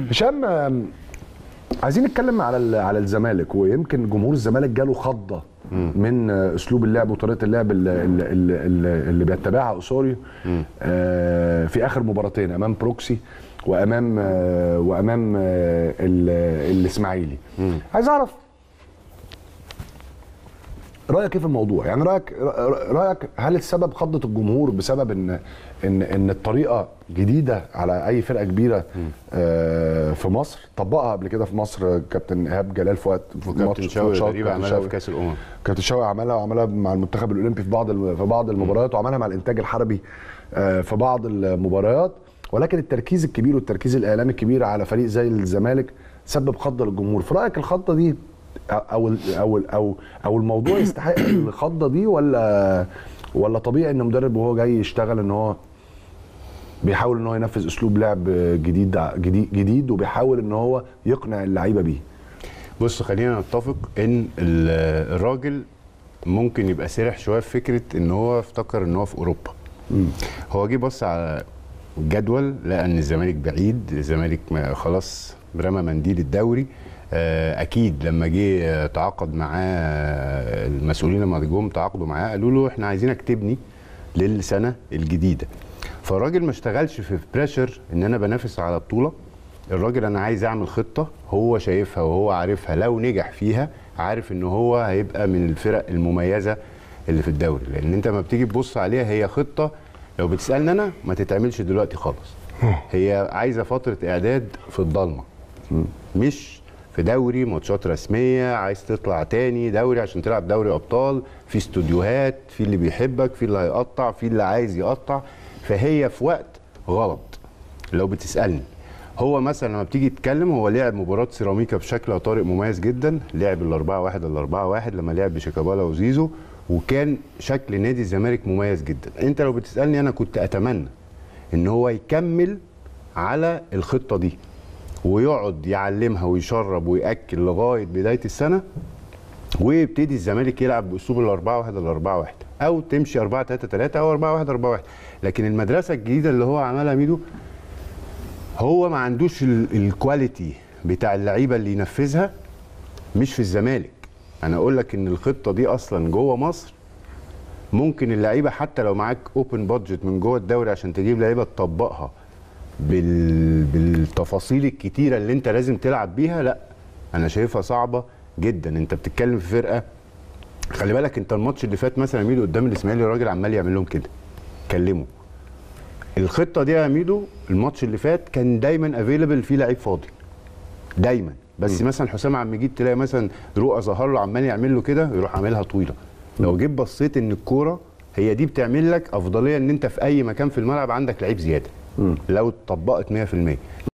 هشام آم، عايزين نتكلم على ال- على الزمالك ويمكن جمهور الزمالك جاله خضه من آه، اسلوب اللعب وطريقه اللعب اللي, اللي, اللي, اللي بيتبعها اوسوريو آه، في اخر مباراتين امام بروكسي وامام آه، وامام آه، ال- الاسماعيلي عايز اعرف رايك ايه في الموضوع يعني رايك رايك هل السبب خضه الجمهور بسبب ان ان ان الطريقه جديده على اي فرقه كبيره آه، في مصر طبقها قبل كده في مصر كابتن ايهاب جلال في وقت في وكابتن ماتش- شوقي ماتشات غريبة كابتن عملها في شوقي. كاس الامم كابتن شوقي عملها وعملها مع المنتخب الاولمبي في بعض الم- في بعض المباريات وعملها مع الانتاج الحربي آه، في بعض المباريات ولكن التركيز الكبير والتركيز الاعلامي الكبير على فريق زي الزمالك سبب خضه للجمهور في رايك الخضه دي او ال- او ال- او او الموضوع يستحق الخضه دي ولا ولا طبيعي ان مدرب وهو جاي يشتغل ان هو بيحاول ان هو ينفذ اسلوب لعب جديد جديد جديد وبيحاول ان هو يقنع اللعيبه بيه بص خلينا نتفق ان ال- الراجل ممكن يبقى سرح شويه في فكره ان هو افتكر ان هو في اوروبا هو جه بص على الجدول لقى ان الزمالك بعيد الزمالك ما- خلاص رمى منديل الدوري آه، اكيد لما جه آه، تعاقد معاه آه، المسؤولين لما جم تعاقدوا معاه قالوا له احنا عايزينك تبني للسنه الجديده فالراجل ما اشتغلش في بريشر ان انا بنافس على بطوله الراجل انا عايز اعمل خطه هو شايفها وهو عارفها لو نجح فيها عارف ان هو هيبقى من الفرق المميزه اللي في الدوري لان انت ما بتيجي تبص عليها هي خطه لو بتسالني انا ما تتعملش دلوقتي خالص هي عايزه فتره اعداد في الضلمه مش في دوري ماتشات رسميه عايز تطلع تاني دوري عشان تلعب دوري ابطال في استوديوهات في اللي بيحبك في اللي هيقطع في اللي عايز يقطع فهي في وقت غلط لو بتسالني هو مثلا لما بتيجي تتكلم هو لعب مباراه سيراميكا بشكل يا طارق مميز جدا لعب ال 4 1 ال 4 1 لما لعب بشيكابالا وزيزو وكان شكل نادي الزمالك مميز جدا انت لو بتسالني انا كنت اتمنى ان هو يكمل على الخطه دي ويقعد يعلمها ويشرب وياكل لغايه بدايه السنه ويبتدي الزمالك يلعب باسلوب ال 4 1 ال 4 1 او تمشي 4 3 3 او 4 1 4 1 لكن المدرسه الجديده اللي هو عملها ميدو هو ما عندوش ال- الكواليتي بتاع اللعيبه اللي ينفذها مش في الزمالك انا اقول لك ان الخطه دي اصلا جوه مصر ممكن اللعيبه حتى لو معاك اوبن بادجت من جوه الدوري عشان تجيب لعيبه تطبقها بال... بالتفاصيل الكتيره اللي انت لازم تلعب بيها لا انا شايفها صعبه جدا انت بتتكلم في فرقه خلي بالك انت الماتش اللي فات مثلا ميدو قدام الاسماعيلي الراجل عمال يعمل لهم كده كلمه الخطه دي يا ميدو الماتش اللي فات كان دايما افيلبل فيه لعيب فاضي دايما بس مثلا حسام عبد المجيد تلاقي مثلا رؤى ظهر له عمال يعمل له كده يروح عاملها طويله لو جيت بصيت ان الكوره هي دي بتعمل لك افضليه ان انت في اي مكان في الملعب عندك لعيب زياده لو اتطبقت 100%